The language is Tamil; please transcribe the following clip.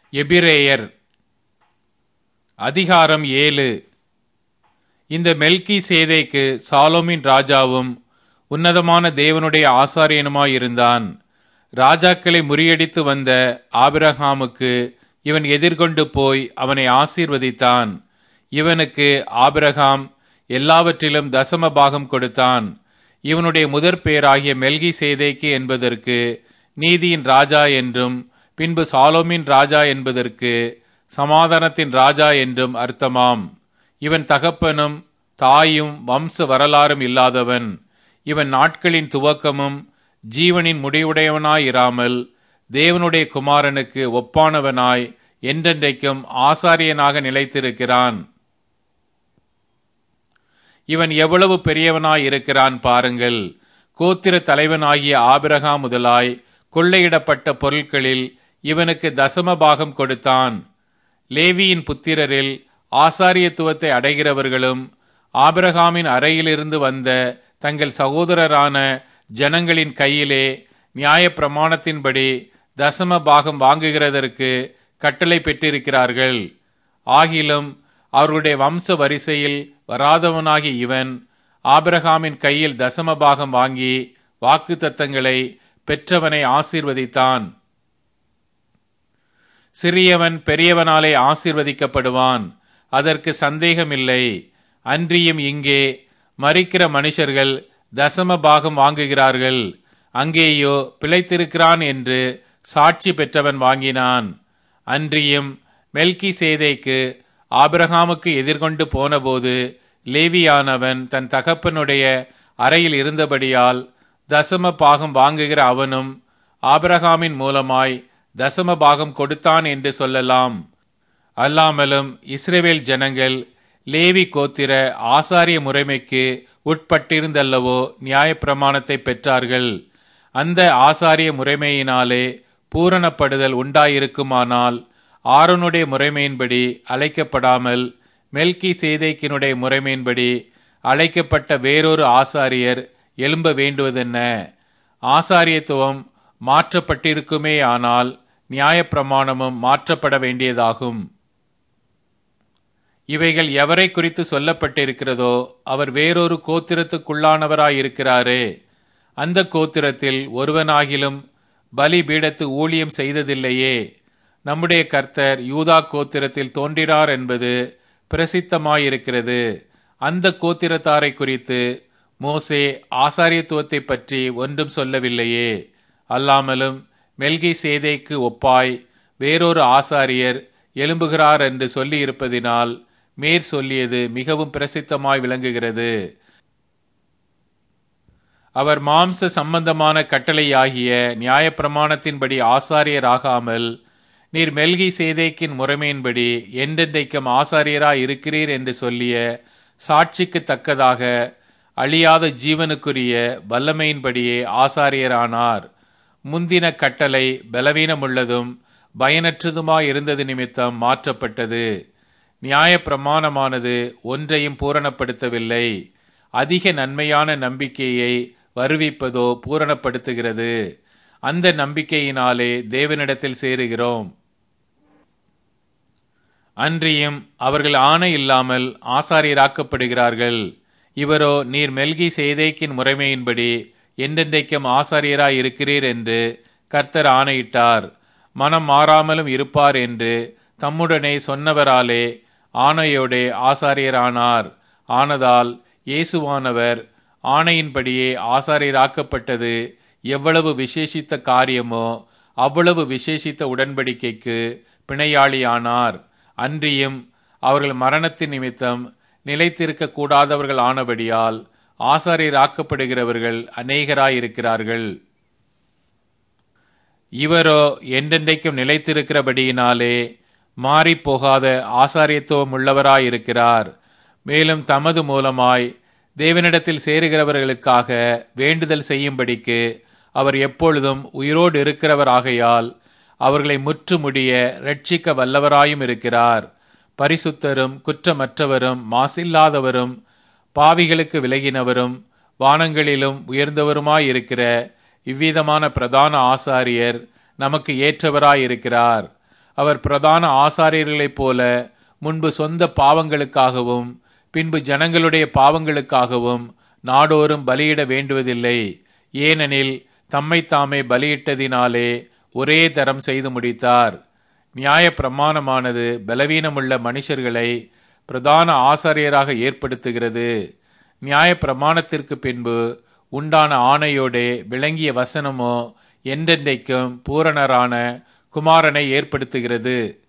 எபிரேயர் அதிகாரம் ஏழு இந்த மெல்கி சேதைக்கு சாலோமின் ராஜாவும் உன்னதமான தேவனுடைய ஆசாரியனுமாயிருந்தான் ராஜாக்களை முறியடித்து வந்த ஆபிரகாமுக்கு இவன் எதிர்கொண்டு போய் அவனை ஆசீர்வதித்தான் இவனுக்கு ஆபிரகாம் எல்லாவற்றிலும் தசம பாகம் கொடுத்தான் இவனுடைய முதற் பேராகிய மெல்கி சேதைக்கு என்பதற்கு நீதியின் ராஜா என்றும் பின்பு சாலோமின் ராஜா என்பதற்கு சமாதானத்தின் ராஜா என்றும் அர்த்தமாம் இவன் தகப்பனும் தாயும் வம்ச வரலாறும் இல்லாதவன் இவன் நாட்களின் துவக்கமும் ஜீவனின் முடிவுடையவனாயிராமல் தேவனுடைய குமாரனுக்கு ஒப்பானவனாய் என்றென்றைக்கும் ஆசாரியனாக நிலைத்திருக்கிறான் இவன் எவ்வளவு பெரியவனாய் இருக்கிறான் பாருங்கள் கோத்திர தலைவனாகிய ஆபிரகாம் முதலாய் கொள்ளையிடப்பட்ட பொருட்களில் இவனுக்கு தசம பாகம் கொடுத்தான் லேவியின் புத்திரரில் ஆசாரியத்துவத்தை அடைகிறவர்களும் ஆபிரகாமின் அறையிலிருந்து வந்த தங்கள் சகோதரரான ஜனங்களின் கையிலே நியாய பிரமாணத்தின்படி தசம பாகம் வாங்குகிறதற்கு கட்டளை பெற்றிருக்கிறார்கள் ஆகிலும் அவர்களுடைய வம்ச வரிசையில் வராதவனாகி இவன் ஆபிரகாமின் கையில் தசம பாகம் வாங்கி வாக்கு தத்தங்களை பெற்றவனை ஆசீர்வதித்தான் சிறியவன் பெரியவனாலே ஆசீர்வதிக்கப்படுவான் அதற்கு சந்தேகமில்லை அன்றியும் இங்கே மறிக்கிற மனுஷர்கள் தசம பாகம் வாங்குகிறார்கள் அங்கேயோ பிழைத்திருக்கிறான் என்று சாட்சி பெற்றவன் வாங்கினான் அன்றியும் மெல்கி சேதைக்கு ஆபிரகாமுக்கு எதிர்கொண்டு போனபோது லேவியானவன் தன் தகப்பனுடைய அறையில் இருந்தபடியால் தசம பாகம் வாங்குகிற அவனும் ஆபிரகாமின் மூலமாய் தசம பாகம் கொடுத்தான் என்று சொல்லலாம் அல்லாமலும் இஸ்ரேவேல் ஜனங்கள் லேவி கோத்திர ஆசாரிய முறைமைக்கு உட்பட்டிருந்தல்லவோ நியாயப்பிரமாணத்தை பெற்றார்கள் அந்த ஆசாரிய முறைமையினாலே பூரணப்படுதல் உண்டாயிருக்குமானால் ஆரோனுடைய முறைமையின்படி அழைக்கப்படாமல் மெல்கி சேதைக்கினுடைய முறைமையின்படி அழைக்கப்பட்ட வேறொரு ஆசாரியர் எழும்ப வேண்டுவதென்ன ஆசாரியத்துவம் மாற்றப்பட்டிருக்குமே ஆனால் நியாயப்பிரமாணமும் மாற்றப்பட வேண்டியதாகும் இவைகள் எவரை குறித்து சொல்லப்பட்டிருக்கிறதோ அவர் வேறொரு கோத்திரத்துக்குள்ளானவராயிருக்கிறாரே அந்த கோத்திரத்தில் ஒருவனாகிலும் பலி பீடத்து ஊழியம் செய்ததில்லையே நம்முடைய கர்த்தர் யூதா கோத்திரத்தில் தோன்றினார் என்பது பிரசித்தமாயிருக்கிறது அந்த கோத்திரத்தாரை குறித்து மோசே ஆசாரியத்துவத்தை பற்றி ஒன்றும் சொல்லவில்லையே அல்லாமலும் மெல்கி சேதைக்கு ஒப்பாய் வேறொரு ஆசாரியர் எழும்புகிறார் என்று சொல்லியிருப்பதினால் மேற் சொல்லியது மிகவும் பிரசித்தமாய் விளங்குகிறது அவர் மாம்ச சம்பந்தமான கட்டளையாகிய நியாயப்பிரமாணத்தின்படி ஆசாரியராகாமல் நீர் மெல்கி சேதைக்கின் முறைமையின்படி என்றென்றைக்கும் ஆசாரியராய் இருக்கிறீர் என்று சொல்லிய சாட்சிக்கு தக்கதாக அழியாத ஜீவனுக்குரிய வல்லமையின்படியே ஆசாரியரானார் முந்தின கட்டளை பலவீனமுள்ளதும் பயனற்றதுமாயிருந்தது நிமித்தம் மாற்றப்பட்டது நியாய பிரமாணமானது ஒன்றையும் பூரணப்படுத்தவில்லை அதிக நன்மையான நம்பிக்கையை வருவிப்பதோ பூரணப்படுத்துகிறது அந்த நம்பிக்கையினாலே தேவனிடத்தில் சேருகிறோம் அன்றியும் அவர்கள் ஆணை இல்லாமல் ஆசாரியராக்கப்படுகிறார்கள் இவரோ நீர் மெல்கி செய்தேக்கின் முறைமையின்படி என்றென்றைக்கும் ஆசாரியராய் இருக்கிறீர் என்று கர்த்தர் ஆணையிட்டார் மனம் மாறாமலும் இருப்பார் என்று தம்முடனே சொன்னவராலே ஆணையோடே ஆசாரியரானார் ஆனதால் இயேசுவானவர் ஆணையின்படியே ஆசாரியராக்கப்பட்டது எவ்வளவு விசேஷித்த காரியமோ அவ்வளவு விசேஷித்த உடன்படிக்கைக்கு பிணையாளியானார் அன்றியும் அவர்கள் மரணத்தின் நிமித்தம் நிலைத்திருக்க கூடாதவர்கள் ஆனபடியால் ஆசாரியராக்கப்படுகிறவர்கள் அநேகராயிருக்கிறார்கள் இவரோ என்றென்றைக்கும் நிலைத்திருக்கிறபடியினாலே மாறிப்போகாத ஆசாரியத்துவம் உள்ளவராயிருக்கிறார் மேலும் தமது மூலமாய் தேவனிடத்தில் சேருகிறவர்களுக்காக வேண்டுதல் செய்யும்படிக்கு அவர் எப்பொழுதும் உயிரோடு இருக்கிறவராகையால் அவர்களை முற்றுமுடிய ரட்சிக்க வல்லவராயும் இருக்கிறார் பரிசுத்தரும் குற்றமற்றவரும் மாசில்லாதவரும் பாவிகளுக்கு விலகினவரும் வானங்களிலும் உயர்ந்தவருமாயிருக்கிற இவ்விதமான பிரதான ஆசாரியர் நமக்கு ஏற்றவராயிருக்கிறார் அவர் பிரதான ஆசாரியர்களைப் போல முன்பு சொந்த பாவங்களுக்காகவும் பின்பு ஜனங்களுடைய பாவங்களுக்காகவும் நாடோறும் பலியிட வேண்டுவதில்லை ஏனெனில் தம்மை தாமே பலியிட்டதினாலே ஒரே தரம் செய்து முடித்தார் நியாய பிரமாணமானது பலவீனமுள்ள மனுஷர்களை பிரதான ஆசாரியராக ஏற்படுத்துகிறது நியாய பிரமாணத்திற்கு பின்பு உண்டான ஆணையோடே விளங்கிய வசனமோ என்றென்றைக்கும் பூரணரான குமாரனை ஏற்படுத்துகிறது